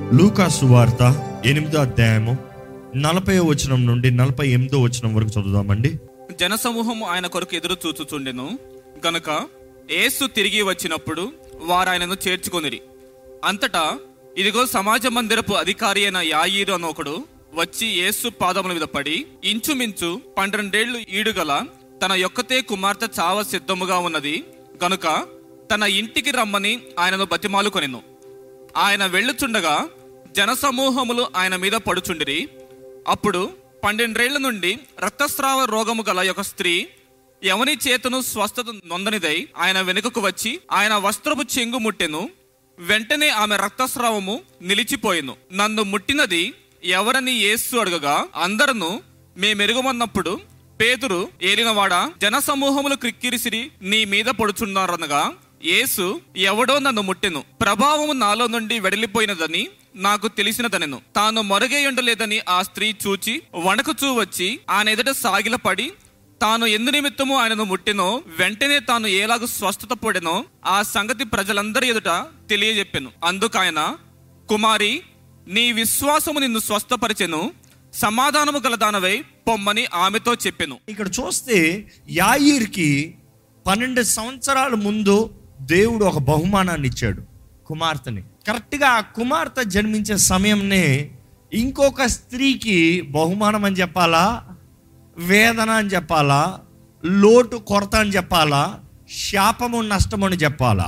లూకాసు వార్త ఎనిమిదో అధ్యాయము నలభై వచనం నుండి నలభై ఎనిమిదో వచనం వరకు చదువుదామండి జనసమూహం ఆయన కొరకు ఎదురు చూచుచుండెను గనుక యేసు తిరిగి వచ్చినప్పుడు వారు ఆయనను చేర్చుకొనిరి అంతటా ఇదిగో సమాజ మందిరపు అధికారి అయిన యాయీరు అని ఒకడు వచ్చి యేసు పాదముల మీద పడి ఇంచుమించు పన్నెండేళ్లు ఈడుగల తన యొక్కతే కుమార్తె చావ సిద్ధముగా ఉన్నది గనుక తన ఇంటికి రమ్మని ఆయనను బతిమాలుకొనెను ఆయన వెళ్ళుచుండగా జనసమూహములు ఆయన మీద పడుచుండిరి అప్పుడు పన్నెండేళ్ల నుండి రక్తస్రావ రోగము గల ఒక స్త్రీ ఎవని చేతను స్వస్థత నొందనిదై ఆయన వెనుకకు వచ్చి ఆయన వస్త్రపు చెంగు ముట్టెను వెంటనే ఆమె రక్తస్రావము నిలిచిపోయెను నన్ను ముట్టినది ఎవరని యేసు అడగగా అందరను మేమెరుగుమన్నప్పుడు పేతురు ఏలినవాడా జనసమూహములు క్రిక్కిరిసిరి నీ మీద పడుచున్నారనగా యేసు ఎవడో నన్ను ముట్టెను ప్రభావము నాలో నుండి వెడలిపోయినదని నాకు తెలిసినదనెను తాను మొరగేయుండలేదని ఆ స్త్రీ చూచి వణకుచూ వచ్చి ఆయన ఎదుట సాగిలపడి తాను ఎందు నిమిత్తము ఆయనను ముట్టెనో వెంటనే తాను ఏలాగు స్వస్థత పొడెనో ఆ సంగతి ప్రజలందరి ఎదుట తెలియజెప్పెను అందుకాయన కుమారి నీ విశ్వాసము నిన్ను స్వస్థపరిచెను సమాధానము గల దానవై పొమ్మని ఆమెతో చెప్పెను ఇక్కడ చూస్తే యాయిర్కి పన్నెండు సంవత్సరాల ముందు దేవుడు ఒక బహుమానాన్ని ఇచ్చాడు కుమార్తెని కరెక్ట్గా ఆ కుమార్తె జన్మించే సమయంనే ఇంకొక స్త్రీకి బహుమానం అని చెప్పాలా వేదన అని చెప్పాలా లోటు కొరత అని చెప్పాలా శాపము నష్టము అని చెప్పాలా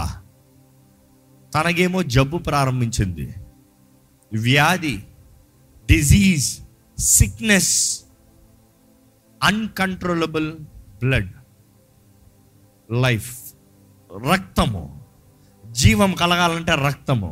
తనకేమో జబ్బు ప్రారంభించింది వ్యాధి disease sickness uncontrollable blood life రక్తము జీవం కలగాలంటే రక్తము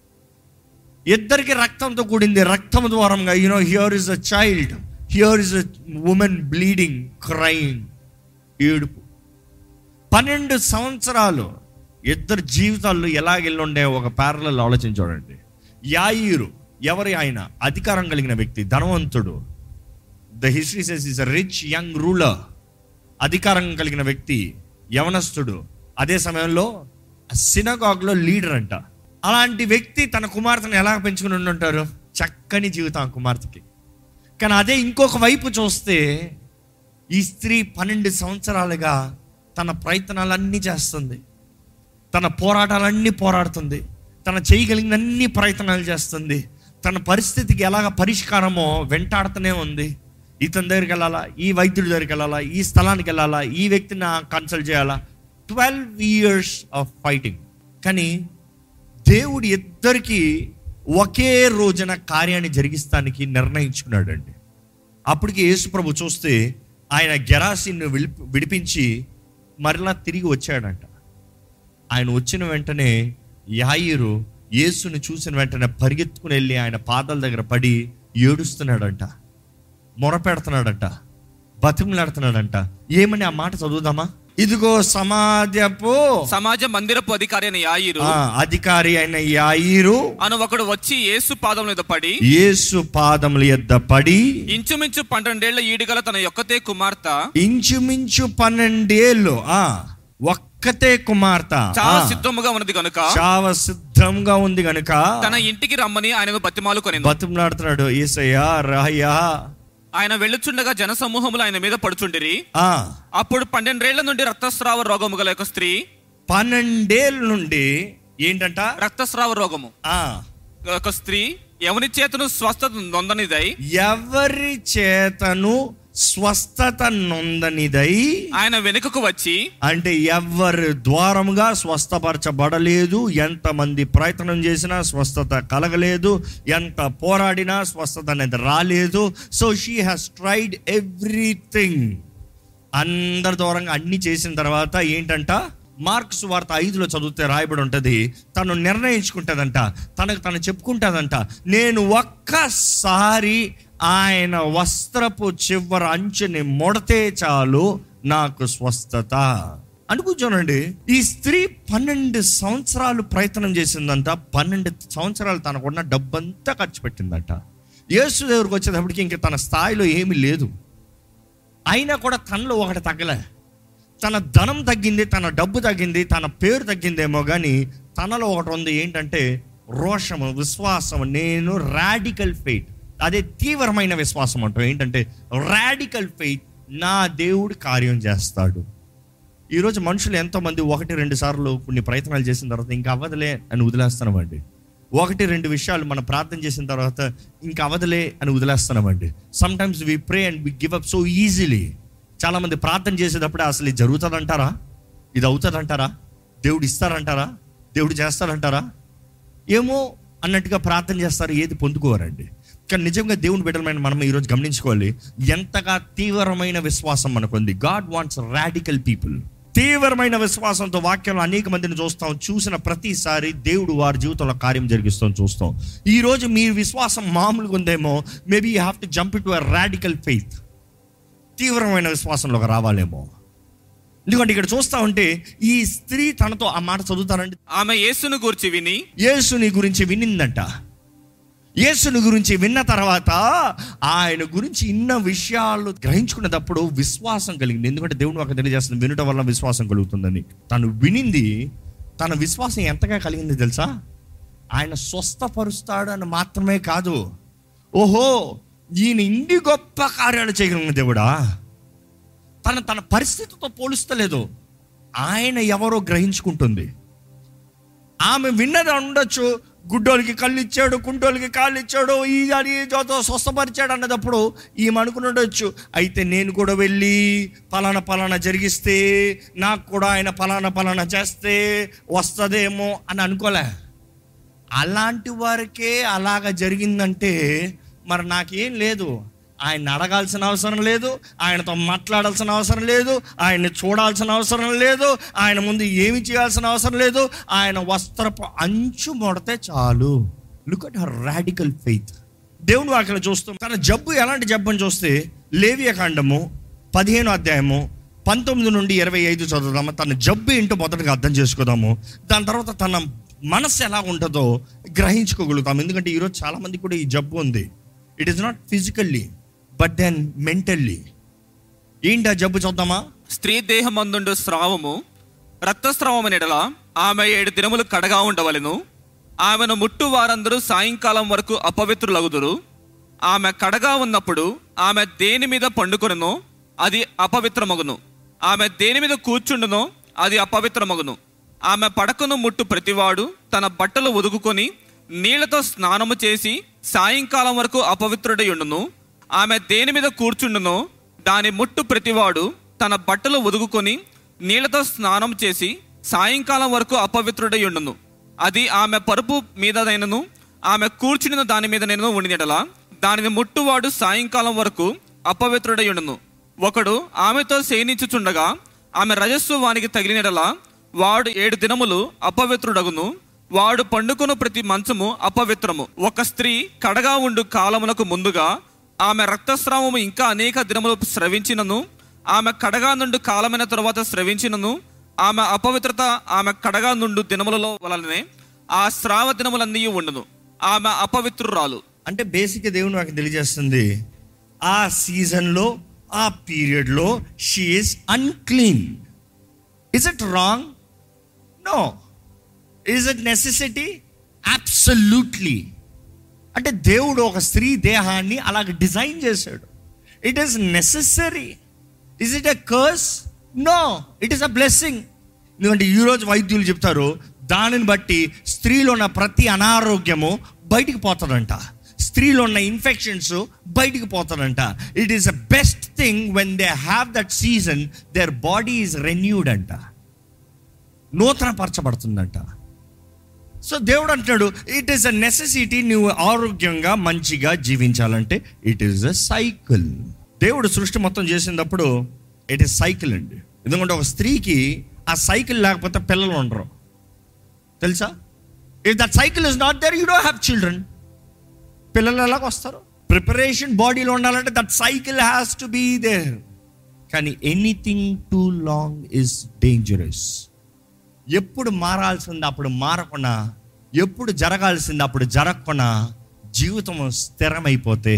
ఇద్దరికి రక్తంతో కూడింది రక్తం ద్వారంగా you know here is a child here is a woman bleeding crying ఏడుపు పన్నెండు సంవత్సరాలు ఇద్దరు జీవితాల్లో ఎలాగెళ్ళుండే ఒక ప్యారలలో ఆలోచన చూడండి యాయిరు ఎవరి ఆయన అధికారం కలిగిన వ్యక్తి ధనవంతుడు the history says is a rich young ruler అధికారం కలిగిన వ్యక్తి యవనస్తుడు అదే సమయంలో సినగాగ్లో లీడర్ అంట అలాంటి వ్యక్తి తన కుమార్తెను ఎలా పెంచుకుని ఉండుంటారు చక్కని జీవితం ఆ కుమార్తెకి కానీ అదే ఇంకొక వైపు చూస్తే ఈ స్త్రీ పన్నెండు సంవత్సరాలుగా తన ప్రయత్నాలన్నీ చేస్తుంది తన పోరాటాలన్నీ పోరాడుతుంది తన చేయగలిగిన అన్ని ప్రయత్నాలు చేస్తుంది తన పరిస్థితికి ఎలాగ పరిష్కారమో వెంటాడుతూనే ఉంది ఇతని దగ్గరికి వెళ్ళాలా ఈ వైద్యుడి దగ్గరికి వెళ్ళాలా ఈ స్థలానికి వెళ్ళాలా ఈ వ్యక్తిని కన్సల్ట్ చేయాలా ట్వెల్వ్ ఇయర్స్ ఆఫ్ ఫైటింగ్ కానీ దేవుడు ఇద్దరికి ఒకే రోజున కార్యాన్ని జరిగిస్తానికి నిర్ణయించుకున్నాడండి అప్పటికి యేసు ప్రభు చూస్తే ఆయన గెరాసిన్ను విడిపి విడిపించి మరలా తిరిగి వచ్చాడంట ఆయన వచ్చిన వెంటనే యాయిరు యేసుని చూసిన వెంటనే పరిగెత్తుకుని వెళ్ళి ఆయన పాదాల దగ్గర పడి ఏడుస్తున్నాడంట మొరపెడుతున్నాడంట బతిమలాడుతున్నాడంట ఏమని ఆ మాట చదువుదామా ఇదిగో సమాజపు సమాజ మందిరపు అధికారి అయిన యాయిరు ఆ, అధికారి అయిన యాయిరు అను ఒకడు వచ్చి యేసు పాదముల మీద పడి యేసు పాదముల యొద్ద పడి ఇంచుమించు పన్నెండేళ్ల ఈడుగల తన యొక్కతే కుమార్తె ఇంచుమించు పన్నెండేళ్ళు ఆ ఒక్కతే కుమార్తె చాలా ఆ, సిద్ధముగా ఉన్నది కనుక చావ సిద్ధంగా ఉంది గనుక తన ఇంటికి రమ్మని ఆయనను బతిమాలుకొనెను బతిమలాడుతున్నాడు ఏసయ్యా రాయ్యా ఆయన వెళ్ళుచుండగా జనసమూహములు ఆయన మీద పడుచుండిరి ఆ అప్పుడు పన్నెండేళ్ల నుండి రక్తస్రావ రోగము గల ఒక స్త్రీ పన్నెండేళ్ళ నుండి ఏంటంట రక్తస్రావ రోగము ఆ ఒక స్త్రీ ఎవరి చేతను స్వస్థత నొందనిదై ఎవరి చేతను స్వస్థత నొందనిదై ఆయన వెనుకకు వచ్చి అంటే ఎవరి ద్వారముగా స్వస్థపరచబడలేదు ఎంతమంది ప్రయత్నం చేసినా స్వస్థత కలగలేదు ఎంత పోరాడినా స్వస్థత అనేది రాలేదు so she has tried everything అందరి దూరంగా అన్ని చేసిన తర్వాత ఏంటంట మార్క్స్ వార్త ఐదులో చదివితే రాయబడి ఉంటుంది తను నిర్ణయించుకుంటుందంట తనకు తను చెప్పుకుంటుందంట నేను ఒక్కసారి ఆయన వస్త్రపు చివర అంచుని ముడతే చాలు నాకు స్వస్థత అనుకుంటానండి ఈ స్త్రీ పన్నెండు సంవత్సరాలు ప్రయత్నం చేసిందంట పన్నెండు సంవత్సరాలు తనకున్న డబ్బంతా ఖర్చు పెట్టిందంట యేసు దగ్గరకు వచ్చేటప్పటికి ఇంక తన స్థాయిలో ఏమీ లేదు అయినా కూడా తనలో ఒకటి తగ్గలే తన ధనం తగ్గింది తన డబ్బు తగ్గింది తన పేరు తగ్గిందేమో కానీ తనలో ఒకటి ఉంది ఏంటంటే రోషము విశ్వాసం నేను రాడికల్ ఫెయిత్ అదే తీవ్రమైన విశ్వాసం అంటాం ఏంటంటే రాడికల్ ఫెయిత్ నా దేవుడు కార్యం చేస్తాడు ఈరోజు మనుషులు ఎంతోమంది ఒకటి రెండు సార్లు కొన్ని ప్రయత్నాలు చేసిన తర్వాత ఇంకా అవ్వదులే అని వదిలేస్తున్నామండి ఒకటి రెండు విషయాలు మనం ప్రార్థన చేసిన తర్వాత ఇంకా అవదలే అని వదిలేస్తున్నామండి sometimes we pray and we give up so easily చాలామంది ప్రార్థన చేసేటప్పుడు అసలు ఇది జరుగుతుందంటారా ఇది అవుతుందంటారా దేవుడు ఇస్తారంటారా దేవుడు చేస్తారంటారా ఏమో అన్నట్టుగా ప్రార్థన చేస్తారు ఏది పొందుకోవారండి కానీ నిజంగా దేవుని బిడ్డలమైన మనం ఈరోజు గమనించుకోవాలి ఎంతగా తీవ్రమైన విశ్వాసం మనకు ఉంది గాడ్ వాంట్స్ రాడికల్ పీపుల్ తీవ్రమైన విశ్వాసంతో వాక్యంలో అనేక మందిని చూస్తాం చూసిన ప్రతిసారి దేవుడు వారి జీవితంలో కార్యం జరిగిస్తాం చూస్తాం ఈ రోజు మీ విశ్వాసం మామూలుగా ఉందేమో maybe you have to jump to a radical faith తీవ్రమైన విశ్వాసంలోకి రావాలేమో ఎందుకంటే ఇక్కడ చూస్తా ఉంటే ఈ స్త్రీ తనతో ఆ మాట చదువుతానండి ఆమె యేసును గూర్చి విని యేసుని గురించి వినిందంట యేసుని గురించి విన్న తర్వాత ఆయన గురించి ఇన్న విషయాలు గ్రహించుకునేటప్పుడు విశ్వాసం కలిగింది ఎందుకంటే దేవుడు మాకు తెలియజేస్తుంది వినటం వల్ల విశ్వాసం కలుగుతుందని తను వినింది తన విశ్వాసం ఎంతగా కలిగింది తెలుసా ఆయన స్వస్థపరుస్తాడు అని మాత్రమే కాదు ఓహో ఈయన ఇన్ని గొప్ప కార్యాలు చేయగలిగిన దేవుడా తన తన పరిస్థితితో పోలుస్తలేదు ఆయన ఎవరో గ్రహించుకుంటుంది ఆమె విన్నది ఉండొచ్చు గుడ్డోలకి కళ్ళు ఇచ్చాడు కుంటోలకి కాళ్ళు ఇచ్చాడు ఈ అని జోతో స్వస్థపరిచాడు అన్నదప్పుడు ఈమె అనుకుని ఉండొచ్చు అయితే నేను కూడా వెళ్ళి పలానా పలానా జరిగిస్తే నాకు కూడా ఆయన పలానా పలానా చేస్తే వస్తుందేమో అని అనుకోలే అలాంటి వారికే అలాగ జరిగిందంటే మరి నాకేం లేదు ఆయన అడగాల్సిన అవసరం లేదు ఆయనతో మాట్లాడాల్సిన అవసరం లేదు ఆయన్ని చూడాల్సిన అవసరం లేదు ఆయన ముందు ఏమి చేయాల్సిన అవసరం లేదు ఆయన వస్త్రపు అంచు మొడితే చాలు look at her radical faith దేవుడు అక్కడ చూస్తూ తన జబ్బు ఎలాంటి జబ్బు అని చూస్తే లేవియ కాండము పదిహేను అధ్యాయము పంతొమ్మిది నుండి ఇరవై ఐదు చదువుదాము తన జబ్బు ఏంటో మొదటగా అర్థం చేసుకుందాము దాని తర్వాత తన మనస్సు ఎలా ఉంటుందో గ్రహించుకోగలుగుతాం ఎందుకంటే ఈరోజు చాలా మంది కూడా ఈ జబ్బు ఉంది it is not physically but then mentally ఏంటి ఆ జబ్బు చూద్దామా స్త్రీ దేహమందుండు స్రావము రక్తస్రావము నెడల ఆమె ఏడు దినములు కడగా ఉండవలెను ఆమెను ముట్టు వారందరూ సాయంకాలం వరకు అపవిత్రులగుదురు ఆమె కడగా ఉన్నప్పుడు ఆమె దేని మీద పండుకొనునో అది అపవిత్రమగును ఆమె దేని మీద కూర్చుండునో అది అపవిత్రమగును ఆమె పడకను ముట్టు ప్రతివాడు తన బట్టలు ఒదుగుకొని నీళ్లతో స్నానము చేసి సాయంకాలం వరకు అపవిత్రుడై ఉండును ఆమె దేని మీద కూర్చుండునో దాని ముట్టు ప్రతివాడు తన బట్టలు ఒదుగుకొని నీళ్లతో స్నానం చేసి సాయంకాలం వరకు అపవిత్రుడై ఉండును అది ఆమె పరుపు మీదనైనను ఆమె కూర్చుని దాని మీద నేను ఉండినడలా దానిని ముట్టువాడు సాయంకాలం వరకు అపవిత్రుడై ఉండును ఒకడు ఆమెతో శయనించుచుండగా ఆమె రజస్సు వానికి తగిలినడలా వాడు ఏడు దినములు అపవిత్రుడగును వాడు పండుకొను ప్రతి మంచము అపవిత్రము ఒక స్త్రీ కడగా ఉండు కాలమునకు ముందుగా ఆమె రక్తస్రావము ఇంకా అనేక దినములు స్రవించినను ఆమె కడగా నుండి కాలమైన తరువాత స్రవించినను ఆమె అపవిత్రత ఆమె కడగా నుండు దినములలో వలననే ఆ స్రావ దినములన్నీ ఉండును ఆమె అపవిత్రురాలు అంటే బేసిక్ దేవుని నాకు తెలియజేస్తుంది ఆ సీజన్లో ఆ పీరియడ్లో she is unclean is it wrong no is it necessity absolutely అంటే దేవుడు ఒక స్త్రీ దేహాన్ని అలాగ డిజైన్ చేశాడు it is necessary is it a curse no it is a blessing ఎందుకంటే ఈరోజు వైద్యులు చెప్తారు దానిని బట్టి స్త్రీలో ఉన్న ప్రతి అనారోగ్యము బయటికి పోతుందంట స్త్రీలో ఉన్న ఇన్ఫెక్షన్స్ బయటికి పోతుందంట it is a best thing when they have that season their body is renewed అంట నూతనపరచబడుతుందంట సో దేవుడు అంటున్నాడు ఇట్ ఈస్ అ నెసెసిటీ నువ్వు ఆరోగ్యంగా మంచిగా జీవించాలంటే ఇట్ ఈస్ అ సైకిల్ దేవుడు సృష్టి మొత్తం చేసినప్పుడు ఇట్ ఈస్ సైకిల్ అండి ఎందుకంటే ఒక స్త్రీకి ఆ సైకిల్ లేకపోతే పిల్లలు ఉండరు తెలుసా if that cycle is not there you don't have children పిల్లలు ఎలాగ వస్తారు ప్రిపరేషన్ బాడీలో ఉండాలంటే that cycle has to be there కానీ anything too long is dangerous ఎప్పుడు మారాల్సింది అప్పుడు మారకుండా ఎప్పుడు జరగాల్సింది అప్పుడు జరగకుండా జీవితం స్థిరమైపోతే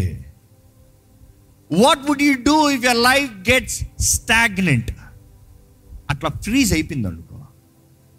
what would you do if your life gets stagnant అట్లా ఫ్రీజ్ అయిపోయింది అనుకో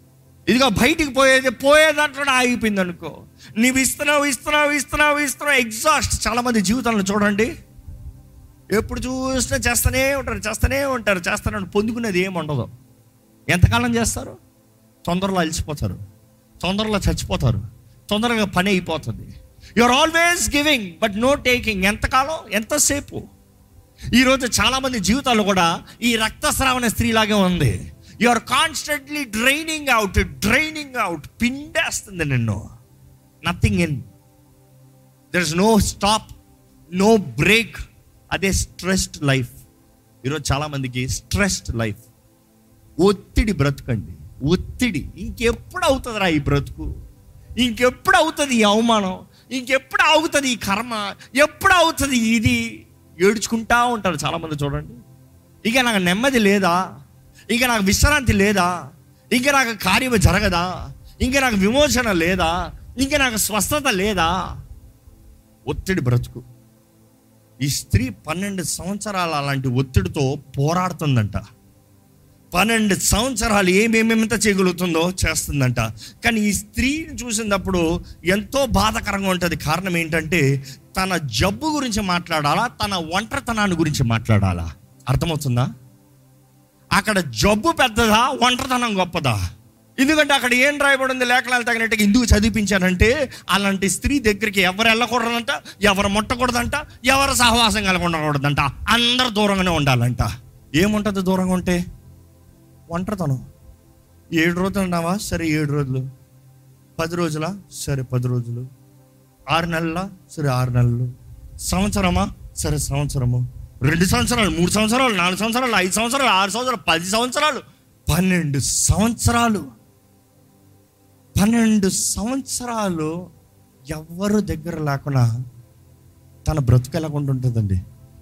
ఇదిగో బయటికి పోయేది పోయే దాంట్లో ఆగిపోయింది అనుకో నీవు ఇస్తున్నావు ఇస్తున్నావు ఇస్తున్నావు ఇస్తున్నావు ఎగ్జాస్ట్ చాలా మంది జీవితంలో చూడండి ఎప్పుడు చూసినా చేస్తూనే ఉంటారు చేస్తూనే ఉంటారు చేస్తూనే ఉంటారు పొందుకునేది ఏమి ఉండదు ఎంతకాలం చేస్తారు తొందరలో అలసిపోతారు తొందరలో చచ్చిపోతారు తొందరగా పని అయిపోతుంది are always giving but no taking ఎంతకాలం ఎంతసేపు ఈరోజు చాలామంది జీవితాల్లో కూడా ఈ రక్తస్రావణ స్త్రీలాగే ఉంది you are constantly draining out draining out పిండేస్తుంది నిన్ను nothing in there is no stop no break అదే స్ట్రెస్డ్ లైఫ్ ఈరోజు చాలామందికి స్ట్రెస్డ్ లైఫ్ ఒత్తిడి బ్రతుకండి ఒత్తిడి ఇంకెప్పుడు అవుతుందిరా ఈ బ్రతుకు ఇంకెప్పుడు అవుతుంది ఈ అవమానం ఇంకెప్పుడు అవుతుంది ఈ కర్మ ఎప్పుడు అవుతుంది ఇది ఏడ్చుకుంటా ఉంటారు చాలామంది చూడండి ఇక నాకు నెమ్మది లేదా ఇక నాకు విశ్రాంతి లేదా ఇంక నాకు కార్యం జరగదా ఇంక నాకు విమోచన లేదా ఇంక నాకు స్వస్థత లేదా ఒత్తిడి బ్రతుకు ఈ స్త్రీ పన్నెండు సంవత్సరాల అలాంటి ఒత్తిడితో పోరాడుతుందంట పన్నెండు సంవత్సరాలు ఏమేమేమంత చేయగలుగుతుందో చేస్తుందంట కానీ ఈ స్త్రీని చూసినప్పుడు ఎంతో బాధాకరంగా ఉంటుంది కారణం ఏంటంటే తన జబ్బు గురించి మాట్లాడాలా తన ఒంటరితనాన్ని గురించి మాట్లాడాలా అర్థమవుతుందా అక్కడ జబ్బు పెద్దదా ఒంటరితనం గొప్పదా ఎందుకంటే అక్కడ ఏం రాయబడింది లేఖనాలు తగినట్టుగా ఎందుకు చదివించానంటే అలాంటి స్త్రీ దగ్గరికి ఎవరు వెళ్ళకూడదంట ఎవరు ముట్టకూడదంట ఎవరు సహవాసం కలగకూడదంట అందరు దూరంగానే ఉండాలంట ఏముంటుంది దూరంగా ఉంటే ఒంటరితనం ఏడు రోజులు ఉన్నావా సరే ఏడు రోజులు పది రోజులా సరే పది రోజులు ఆరు నెలలా సరే ఆరు నెలలు సంవత్సరమా సరే సంవత్సరము రెండు సంవత్సరాలు మూడు సంవత్సరాలు నాలుగు సంవత్సరాలు ఐదు సంవత్సరాలు ఆరు సంవత్సరాలు పది సంవత్సరాలు పన్నెండు సంవత్సరాలు పన్నెండు సంవత్సరాలు ఎవ్వరు దగ్గర లేకుండా తన బ్రతుకు ఎలాగుండా ఉంటుందండి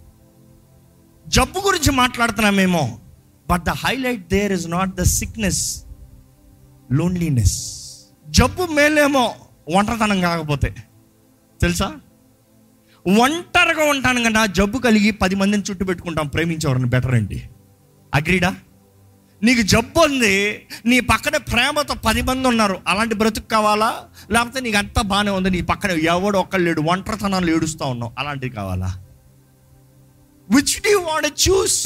జబ్బు గురించి మాట్లాడుతున్నామేమో but the highlight there is not the sickness loneliness జబ్బు మేలేమో ఒంటరితనం కాకపోతే తెలుసా ఒంటరిగా ఉంటాను కన్నా జబ్బు కలిగి పది మందిని చుట్టూ పెట్టుకుంటాం ప్రేమించేవారిని బెటర్ అండి అగ్రీడా నీకు జబ్బు ఉంది నీ పక్కన ప్రేమతో పది మంది ఉన్నారు అలాంటి బ్రతుకు కావాలా లేకపోతే నీకు అంతా బాగానే ఉంది నీ పక్కన ఎవడు ఒక్కళ్ళు లేడు ఒంటరితనాలు ఏడుస్తూ ఉన్నావు అలాంటివి కావాలా విచ్ డూ వాంట్ చూస్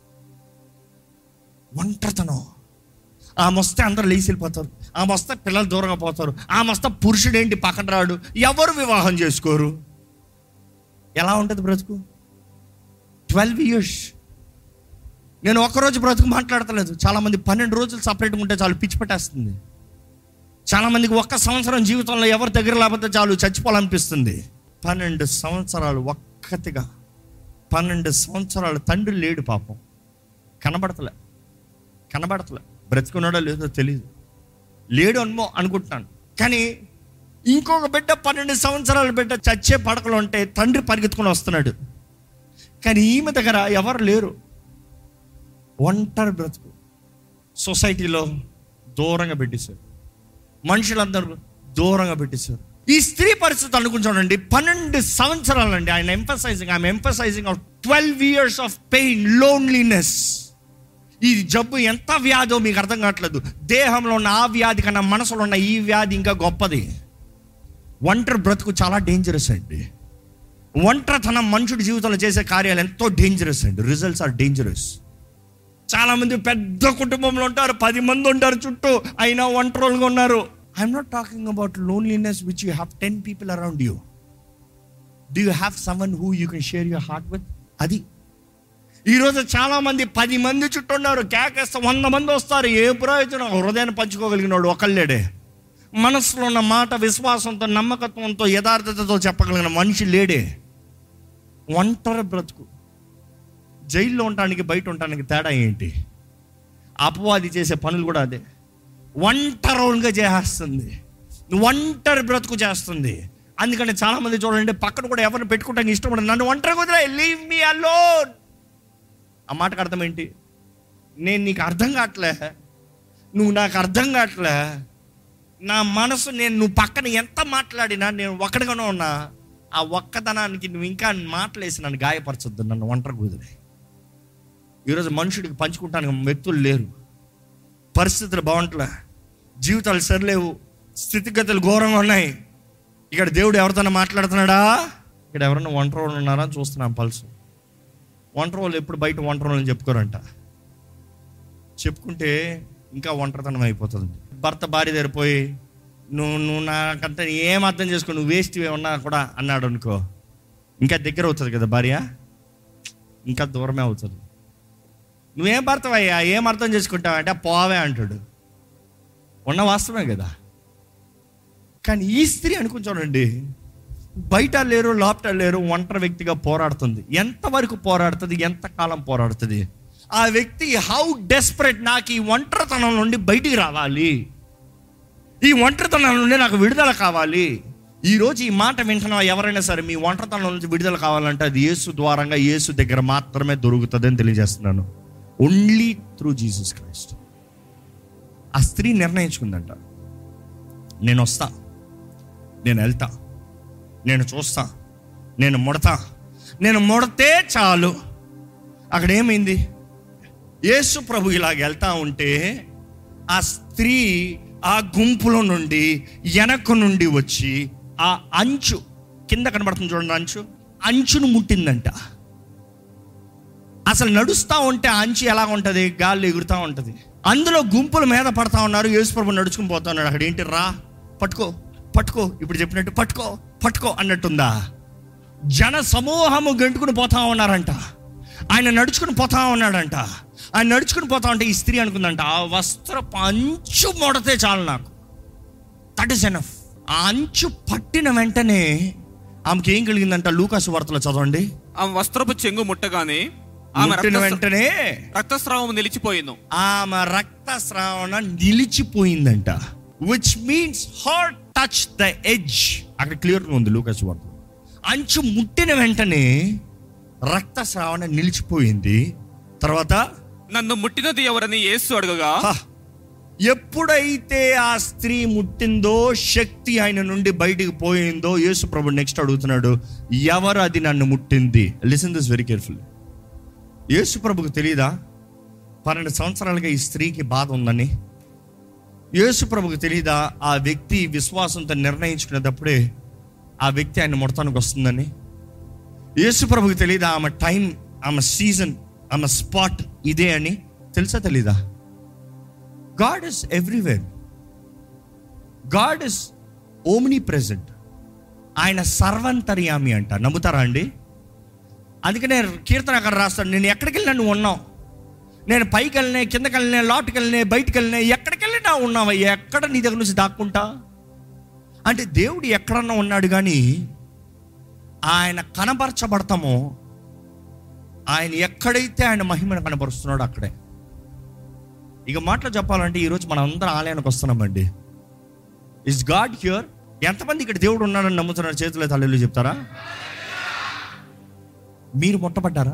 ఒంటరితనం ఆ మొస్తే అందరూ లేచి వెళ్ళిపోతారు ఆ మొస్తే పిల్లలు దూరంగా పోతారు ఆ మొస్తే పురుషుడు ఏంటి పక్కన రాడు ఎవరు వివాహం చేసుకోరు ఎలా ఉంటుంది బ్రతుకు ట్వెల్వ్ ఇయర్స్ నేను ఒక్కరోజు బ్రతుకు మాట్లాడతలేదు చాలామంది పన్నెండు రోజులు సపరేట్గా ఉంటే చాలు పిచ్చి పట్టేస్తుంది చాలామందికి ఒక్క సంవత్సరం జీవితంలో ఎవరి దగ్గర లేకపోతే చాలు చచ్చిపోవాలనిపిస్తుంది పన్నెండు సంవత్సరాలు ఒక్కతిగా పన్నెండు సంవత్సరాలు తండ్రి లేడు పాపం కనబడతలే కనబడతలే బ్రతుకున్నాడో లేదో తెలియదు లేడు అనుమో అనుకుంటున్నాను కానీ ఇంకొక బిడ్డ పన్నెండు సంవత్సరాల బిడ్డ చచ్చే పడకలు ఉంటే తండ్రి పరిగెత్తుకొని వస్తున్నాడు కానీ ఈమె దగ్గర ఎవరు లేరు ఒంటరి బ్రతుకు సొసైటీలో దూరంగా పెట్టేశారు మనుషులందరూ దూరంగా పెట్టేశారు ఈ స్త్రీ పరిస్థితి అనుకుని చూడండి పన్నెండు సంవత్సరాలండి ఆయన emphasising I'm emphasising of twelve years of pain loneliness ఈ జబ్బు ఎంత వ్యాధో మీకు అర్థం కావట్లేదు దేహంలో ఉన్న ఆ వ్యాధి కన్నా మనసులో ఉన్న ఈ వ్యాధి ఇంకా గొప్పది ఒంటరి బ్రతుకు చాలా డేంజరస్ అండి ఒంటరితనం మనుషుడి జీవితంలో చేసే కార్యాలు ఎంతో డేంజరస్ అండి రిజల్ట్స్ ఆర్ డేంజరస్ చాలా మంది పెద్ద కుటుంబంలో ఉంటారు పది మంది ఉంటారు చుట్టూ అయినా ఒంటరిగా ఉన్నారు I'm not talking about loneliness which you have ten people around you do you have someone who you can share your heart with అది ఈరోజు చాలా మంది పది మంది చుట్టూ ఉన్నారు కేకేస్తే వంద మంది వస్తారు ఏ ప్రయోజనం హృదయాన్ని పంచుకోగలిగిన వాడు ఒకళ్ళేడే మనసులో ఉన్న మాట విశ్వాసంతో నమ్మకత్వంతో యథార్థతతో చెప్పగలిగిన మనిషి లేడే ఒంటరి బ్రతుకు జైల్లో ఉండటానికి బయట ఉండటానికి తేడా ఏంటి అపవాది చేసే పనులు కూడా అదే ఒంటరిగా చేస్తుంది ఒంటరి బ్రతుకు చేస్తుంది అందుకని చాలా మంది చూడండి పక్కన కూడా ఎవరిని పెట్టుకుంటానికి ఇష్టపడదు నన్ను ఒంటరి కుదిరే లీవ్ మీ అలోన్ ఆ మాటకు అర్థం ఏంటి నేను నీకు అర్థం కావట్లే నువ్వు నాకు అర్థం కావట్లే నా మనసు నేను నువ్వు పక్కన ఎంత మాట్లాడినా నేను ఒక్కడిగానే ఉన్నా ఆ ఒక్కదనానికి నువ్వు ఇంకా మాటలేసి నన్ను గాయపరచొద్దు నన్ను ఒంటరి కుదిరే ఈరోజు మనుషుడికి పంచుకుంటానికి వ్యక్తులు లేరు పరిస్థితులు బాగుంటలే జీవితాలు సరిలేవు స్థితిగతులు ఘోరంగా ఉన్నాయి ఇక్కడ దేవుడు ఎవరితో మాట్లాడుతున్నాడా ఇక్కడ ఎవరైనా ఒంటరి వాళ్ళు ఉన్నారా అని చూస్తున్నాం పల్సు ఒంటరి వాళ్ళు ఎప్పుడు బయట ఒంటరి వాళ్ళని చెప్పుకోరంట చెప్పుకుంటే ఇంకా ఒంటరితనం అయిపోతుంది భర్త భార్య దగ్గర పోయి నువ్వు నువ్వు నాకంటే ఏం అర్థం చేసుకో నువ్వు వేస్ట్ ఉన్నా కూడా అన్నాడు అనుకో ఇంకా దగ్గర అవుతుంది కదా భార్య ఇంకా దూరమే అవుతుంది నువ్వేం భర్తవయ్యా ఏం అర్థం చేసుకుంటావు అంటే పోవే అంటాడు ఉన్న వాస్తవమే కదా కానీ ఈ స్త్రీ అనుకుని చూడండి బయట లేరు లోపట లేరు ఒంటరి వ్యక్తిగా పోరాడుతుంది ఎంతవరకు పోరాడుతుంది ఎంతకాలం పోరాడుతుంది ఆ వ్యక్తి హౌ డెస్పరేట్ నాకు ఈ ఒంటరితనం నుండి బయటికి రావాలి ఈ ఒంటరితనం నుండి నాకు విడుదల కావాలి ఈ రోజు ఈ మాట వింటున్న ఎవరైనా సరే మీ ఒంటరితనం నుంచి విడుదల కావాలంటే అది యేసు ద్వారంగా యేసు దగ్గర మాత్రమే దొరుకుతుంది అని తెలియజేస్తున్నాను ఓన్లీ త్రూ జీసస్ క్రైస్ట్ ఆ స్త్రీ నిర్ణయించుకుందంట నేను వస్తా నేను వెళ్తా నేను చూస్తా నేను ముడతా నేను ముడితే చాలు అక్కడ ఏమైంది యేసు ప్రభు ఇలాగ వెళ్తా ఉంటే ఆ స్త్రీ ఆ గుంపులో నుండి వెనక నుండి వచ్చి ఆ అంచు కింద కనబడుతుంది చూడండి అంచు అంచును ముట్టిందంట అసలు నడుస్తూ ఉంటే ఆ అంచు ఎలా ఉంటుంది గాలి ఎగురుతూ ఉంటుంది అందులో గుంపుల మీద పడతా ఉన్నారు యేసుప్రభు నడుచుకుని పోతా ఉన్నాడు అక్కడ ఏంటి రా పట్టుకో పట్టుకో ఇప్పుడు చెప్పినట్టు పట్టుకో పట్టుకో అన్నట్టుందా జన సమూహము గంటుకుని పోతా ఉన్నారంట ఆయన నడుచుకుని పోతా ఉన్నాడంట ఆయన నడుచుకుని పోతా ఉంటే ఈ స్త్రీ అనుకుందంట ఆ వస్త్రపు అంచు మొడతే చాలు నాకు దట్ ఇస్ ఎనఫ్ ఆ అంచు పట్టిన వెంటనే ఆమెకి ఏం కలిగిందంట లూకాసు వార్తలో చదవండి ఆమె వస్త్రపు చెంగు ముట్టగానే ఆమె ముట్టిన రక్తస్ర- వెంటనే రక్తస్రావం నిలిచిపోయింది ఆమె రక్తస్రావణ నిలిచిపోయిందంట which means her touch the edge అక్కడ క్లియర్గా ఉంది లూకస్ వార్త అంచు ముట్టిన వెంటనే రక్తస్రావణ నిలిచిపోయింది తర్వాత నన్ను ముట్టినది ఎవరని యేసు అడగగా హ, ఎప్పుడైతే ఆ స్త్రీ ముట్టిందో శక్తి ఆయన నుండి బయటికి పోయిందో యేసు ప్రభు నెక్స్ట్ అడుగుతున్నాడు ఎవరు అది నన్ను ముట్టింది listen this very careful Yesu ప్రభుకు తెలియదా పన్నెండు సంవత్సరాలుగా ఈ స్త్రీకి బాధ ఉందని యేసు ప్రభుకు తెలియదా ఆ వ్యక్తి విశ్వాసంతో నిర్ణయించుకునేటప్పుడే ఆ వ్యక్తి ఆయన ముడతానికి వస్తుందని యేసు ప్రభుకు తెలియదా ఆమె టైం ఆమె సీజన్ ఆమె స్పాట్ ఇదే అని తెలుసా తెలీదా God is everywhere God is omnipresent ఆయన సర్వంతర్యామి అంట నమ్ముతారా అండి అందుకనే కీర్తన అక్కడ రాస్తాడు నేను ఎక్కడికి వెళ్ళినా నువ్వు ఉన్నావు నేను పైకి వెళ్ళినా కిందకి వెళ్ళినా లోటుకి వెళ్ళినా బయటికి వెళ్ళినా ఎక్కడికి వెళ్ళినా ఉన్నావా ఎక్కడ నీ దగ్గర నుంచి దాక్కుంటా అంటే దేవుడు ఎక్కడన్నా ఉన్నాడు కానీ ఆయన కనపరచబడతామో ఆయన ఎక్కడైతే ఆయన మహిమను కనపరుస్తున్నాడో అక్కడే ఇక మాటలు చెప్పాలంటే ఈరోజు మనం అందరం ఆలయానికి వస్తున్నామండి ఇస్ గాడ్ హ్యూర్ ఎంతమంది ఇక్కడ దేవుడు ఉన్నాడని నమ్ముతున్నారు చేతులు తల్లిలు చెప్తారా మీరు ముట్టబడ్డారా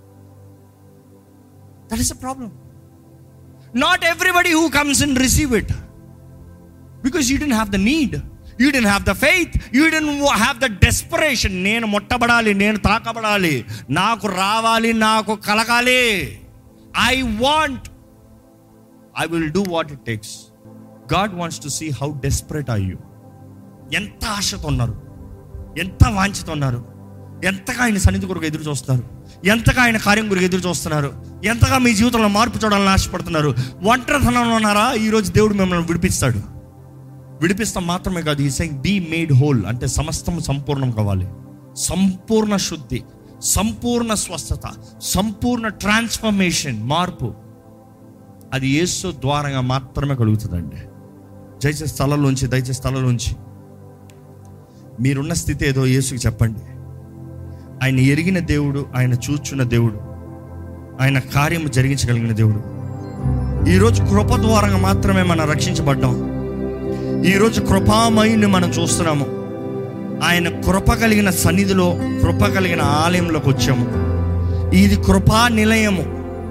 that is a problem not everybody who comes in receive it because you don't have the need you don't have the faith you don't have the desperation నేను ముట్టబడాలి నేను తాకబడాలి నాకు రావాలి నాకు కలగాలి I want I will do what it takes God wants to see how desperate are you ఎంత ఆశతో ఉన్నారు ఎంత వాంఛతో ఉన్నారు ఎంతగా ఆయన సన్నిధి కొరకు ఎదురు చూస్తున్నారు ఎంతగా ఆయన కార్యం కొరకు ఎదురు చూస్తున్నారు ఎంతగా మీ జీవితంలో మార్పు చూడాలని ఆశపడుతున్నారు ఒంటరితనంలో ఉన్నారా ఈరోజు దేవుడు మిమ్మల్ని విడిపిస్తాడు విడిపిస్తాం మాత్రమే కాదు ఈ సెయింగ్ బీ మేడ్ హోల్ అంటే సమస్తం సంపూర్ణం కావాలి సంపూర్ణ శుద్ధి సంపూర్ణ స్వస్థత సంపూర్ణ ట్రాన్స్ఫర్మేషన్ మార్పు అది యేసు ద్వారంగా మాత్రమే కలుగుతుందండి దయచేసి స్థలంలోంచి దయచేసి స్థలంలోంచి మీరున్న స్థితి ఏదో యేసుకి చెప్పండి ఆయన ఎరిగిన దేవుడు ఆయన చూచున్న దేవుడు ఆయన కార్యము జరిగించగలిగిన దేవుడు ఈరోజు కృప ద్వారంగా మాత్రమే మనం రక్షించబడ్డాం ఈరోజు కృపామయుని మనం చూస్తున్నాము ఆయన కృప కలిగిన సన్నిధిలో కృప కలిగిన ఆలయంలోకి వచ్చాము ఇది కృపా నిలయము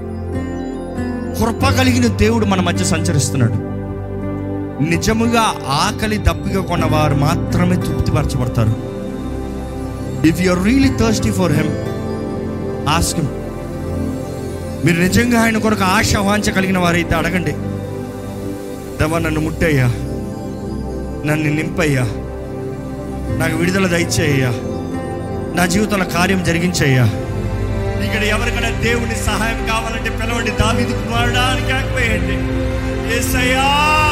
కృప కలిగిన దేవుడు మన మధ్య సంచరిస్తున్నాడు నిజముగా ఆకలి దప్పిక కొన్నవారు మాత్రమే తృప్తిపరచబడతారు if you are really thirsty for him ask మీరు నిజంగా ఆయన కొరకు ఆశ వాంఛ కలిగిన వారైతే అడగండి దేవా నన్ను ముట్టయ్యా నన్ను నింపయ్యా నాకు విడుదల దయచేయ్యా నా జీవితంలో కార్యం జరిగించయ్యా ఇక్కడ ఎవరికైనా దేవుని సహాయం కావాలంటే పిలవండి దావిది కుమారుడా అని కాకపోయండి ఏసయ్యా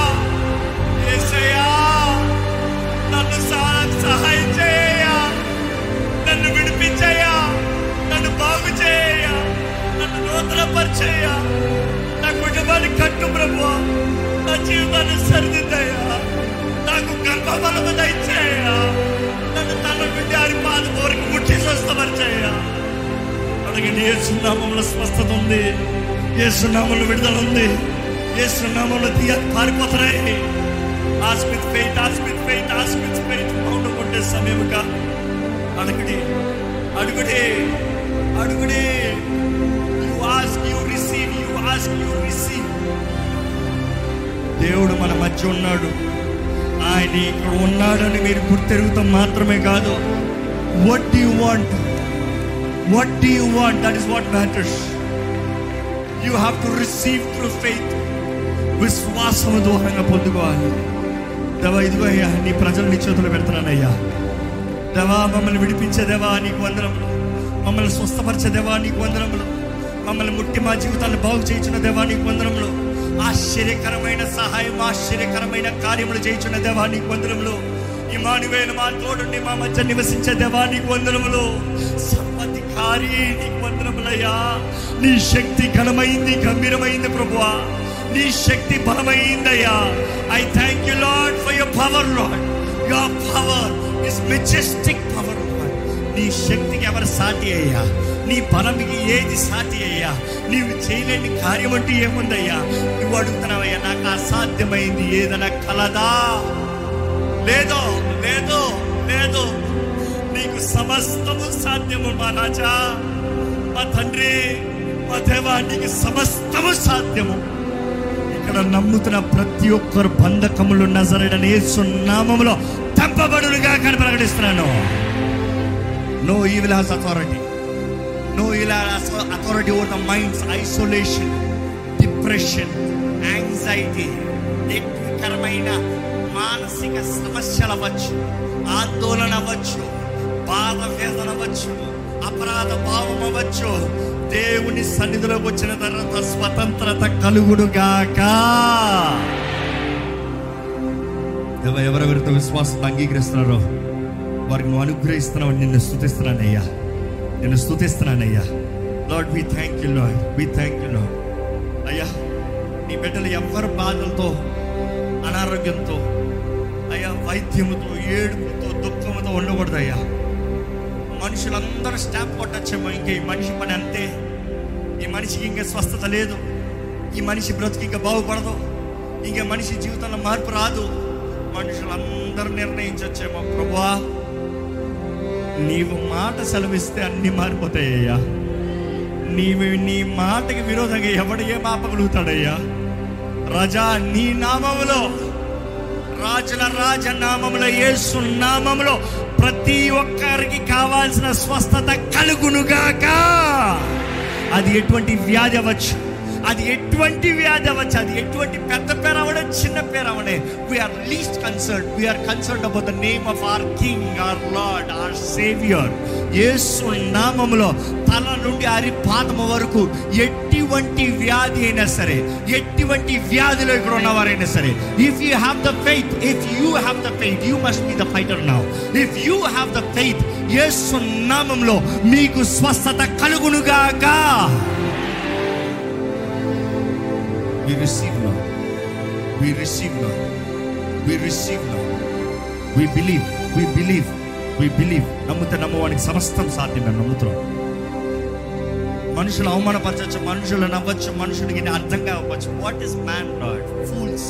ఏసయ్యా నన్ను సహా- సహాయం చేయ్యా నన్ను విడిపించయ్యా నన్ను బాగు చేయ్యా నన్ను నూతనపరిచేయ్యా నా కుటుంబాన్ని కట్టు ప్రభు నా జీవితాన్ని సరిదిద్దయ్యా నాకు గర్భఫలము దయచేయ్యా నన్ను తన బిడ్డారి పాద కోరికి ముట్టి స్వస్థపరిచేయ్యా అడగండి ఏ సున్నామంలో స్వస్థత ఉంది ఏ సున్నామంలో విడుదల ఉంది ఏ సున్నామంలో తీయ పారిపోతున్నాయి ఆస్మిత్ ఫెయిత్ ఆస్మిత్ ఫెయిత్ ఆస్మిత్ ఫెయిత్ మౌనం కొట్టే సమయముగా అడుగుడి అడుగుడి అడుగుడి you ask you receive you ask you receive దేవుడు మన మధ్య ఉన్నాడు ఆయన ఇక్కడ ఉన్నాడని మీరు గుర్తెరుగుతాం మాత్రమే కాదు what do you want what do you want that is what matters you have to receive through faith విశ్వాసము దూరంగా పొందుకోవాలి దేవా ఇదిగో అయ్యా నీ ప్రజలు నీ చేతులు పెడుతున్నానయ్యా దేవా మమ్మల్ని విడిపించే దేవా నీకు వందనములు మమ్మల్ని స్వస్థపరిచే దేవా నీకు వందనములు మమ్మల్ని ముట్టి మా జీవితాన్ని బాగు చేయించిన దేవా నీకు వందనములు ఆశ్చర్యకరమైన సహాయం ఆశ్చర్యకరమైన కార్యములు చేయించిన దేవా నీకు వందనములు ఇమానువేలు మా తోడుండి మా మధ్య నివసించే దేవా నీకు వందనములు సర్వధికారి నీకు వందనములయ్యా నీ శక్తి ఘనమైంది గంభీరమైంది ప్రభువా నీ శక్తి బలమైందయ్యా I thank you Lord for your power Lord your power is majestic power నీ శక్తికి ఎవరు సాటి అయ్యా నీ బలంకి ఏది సాటి అయ్యా నీవు చేయలేని కార్యం అంటూ ఏముందయ్యా నువ్వు అడుగుతున్నావయ్యా నాకు అసాధ్యమైంది ఏదైనా కలదా లేదో లేదో లేదు నీకు సమస్తము సాధ్యము మా రాజా మా తండ్రి మా దేవా నీకు సమస్తము సాధ్యము ఇక్కడ నమ్ముతున్న ప్రతి ఒక్కరు బంధకములు నజరడని నామములో తప్పబడులుగా కానీ ప్రకటిస్తున్నాను no evil has authority no ఇలా authority over the minds isolation depression anxiety ఎక్కువకరమైన మానసిక సమస్యలు అవ్వచ్చు ఆందోళన అవ్వచ్చు బాధ వేదన అవ్వచ్చు అపరాధ భావం అవ్వచ్చు దేవుని సన్నిధిలోకి వచ్చిన తర్వాత స్వతంత్రత కలుగుడుగాక ఎవ- ఎవరెవరితో విశ్వాసం అంగీకరిస్తున్నారో వారికి నువ్వు అనుగ్రహిస్తున్నావు నిన్ను స్థుతిస్తున్నానయ్యా నిన్ను స్థుతిస్తున్నానయ్యా Lord we thank you Lord we thank you Lord అయ్యా నీ బిడ్డలు ఎవరి బాధలతో అనారోగ్యంతో అయ్యా వైద్యముతో ఏడుపుతో దుఃఖముతో ఉండకూడదు అయ్యా మనుషులందరూ స్టాప్ కొట్టచ్చేమో ఇంక ఈ మనిషి పని అంతే ఈ మనిషికి ఇంకా స్వస్థత లేదు ఈ మనిషి బ్రతుకు ఇంకా బాగుపడదు ఇంకా మనిషి జీవితంలో మార్పు రాదు మనుషులందరూ నిర్ణయించొచ్చేమో ప్రభువా నీవు మాట సెలవిస్తే అన్ని మారిపోతాయ్యా నీవు నీ మాటకి విరోధంగా ఎవడు ఏం ఆపగలుగుతాడయ్యా రజా నీ నామములో రాజుల రాజ నామములో యేసు నామములో ప్రతి ఒక్కరికి కావాల్సిన స్వస్థత కలుగునుగాక అది ఎటువంటి వ్యాధి అవ్వచ్చు అది ఎటువంటి వ్యాధి అవ్వచ్చు అది ఎటువంటి పెద్ద పేరు అవడే చిన్న పేరు అవడే we are least concern we are concern about the name of our king our Lord our saviour Yesu నామములో తల నుండి అరి పాదము వరకు ఎటువంటి వ్యాధి అయినా సరే ఎటువంటి వ్యాధిలో ఇక్కడ ఉన్నవారైనా సరే if you have the faith if you have the faith you must be the fighter now if you have the faith Yesu నామంలో మీకు స్వస్థత కలుగునుగాక We receive Lord. We receive Lord. We receive Lord. We believe. We believe. We believe. నమ్ముతే నమ్మవానికి సమస్తం సాధ్యమే నమ్ముతున్నాం మనుషులు అవమానపరచచ్చు మనుషులు నవ్వచ్చు మనుషుడికి అర్థం కావచ్చు what is man Lord fools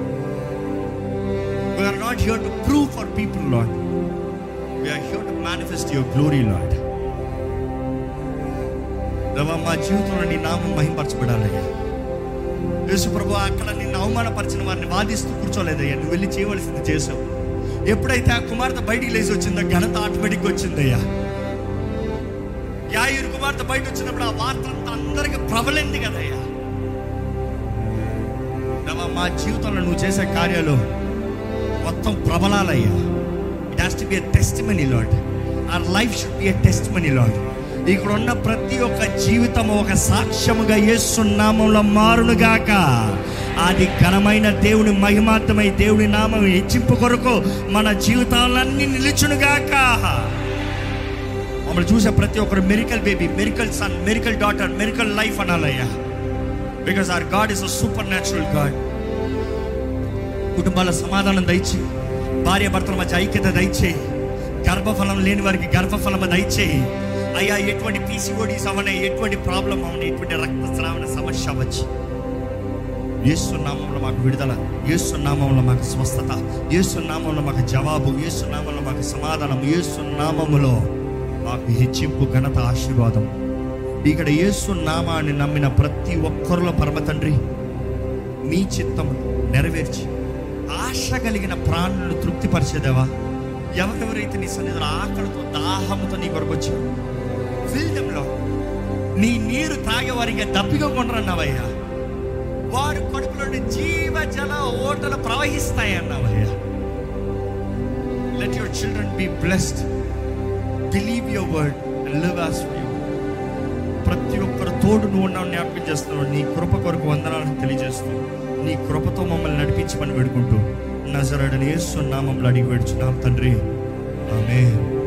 we are not here to prove for people Lord we are here to manifest your glory Lord దేవా మా జీవితంలో నీ నామం మహింపరచబడాలయ్యా యేసు ప్రభు అక్కడ నిన్ను అవమానపరిచిన వారిని వాదిస్తూ కూర్చోలేదయ్యా నువ్వు వెళ్ళి చేయవలసింది చేసావు ఎప్పుడైతే ఆ కుమార్తె బయటికి లేచి వచ్చిందో ఘనత ఆటోమేటిక్ వచ్చిందయ్యా యాయూరు కుమార్తె బయట వచ్చినప్పుడు ఆ వార్త అంతా అందరికి ప్రబలింది కదయ్యా దేవా మా జీవితంలో నువ్వు చేసే కార్యాలు మొత్తం ప్రబలాలయ్యా it has to be a testimony Lord our life should be a testimony Lord ఇక్కడ ఉన్న ప్రతి ఒక్క జీవితం ఒక సాక్ష్యముగా యేసునామంలో మారునుగాక అది ఘనమైన దేవుని మహిమార్థమై దేవుని నామం హెచ్చింపు కొరకు మన జీవితాలన్నీ నిలుచునుగాక మమ్మల్ని చూసే ప్రతి ఒక్కరు miracle baby miracle son miracle daughter miracle life అనాలయ్యా because our God is a supernatural God కుటుంబాల సమాధానం దయచేయి భార్య భర్తల మధ్య ఐక్యత దయచేయి గర్భఫలం లేని వారికి గర్భఫలం దయచేయి అయ్యా ఎటువంటి పీసీఓడీస్ అవనే ఎటువంటి ప్రాబ్లం అవని ఎటువంటి రక్తస్రావణ సమస్య వచ్చి ఏసునామంలో మాకు విడుదల ఏసునామంలో మాకు స్వస్థత ఏసునామంలో మాకు జవాబు ఏసునామంలో మాకు సమాధానం ఏసునామములో మాకు హెచ్చింపు ఘనత ఆశీర్వాదం ఇక్కడ యేసు నామాన్ని నమ్మిన ప్రతి ఒక్కరిలో పరమ తండ్రి మీ చిత్తం నెరవేర్చి ఆశ కలిగిన ప్రాణులను తృప్తిపరిచేదేవా ఎవరెవరైతే నీ సన్నిధిలో ఆకలితో దాహంతో నీ కొరకు వచ్చి ఫిల్డంలో నీ నీరు తాగే వారికి దప్పిగా కొండరన్నావయ్యా వారి కడుపులోని జీవ జల ఓటలు ప్రవహిస్తాయి అన్నావయ్యా let your children be blessed believe your word and live as you ప్రతి ఒక్కరు తోడు నువ్వు ఉన్నావు జ్ఞాపకం చేస్తున్నావు నీ కృప కొరకు వందనాలను తెలియజేస్తూ నీ కృపతో మమ్మల్ని నడిపించమని వేడుకుంటూ నజరడని యేసు నామంలో అడిగి వేడుచున్నాం తండ్రి ఆమె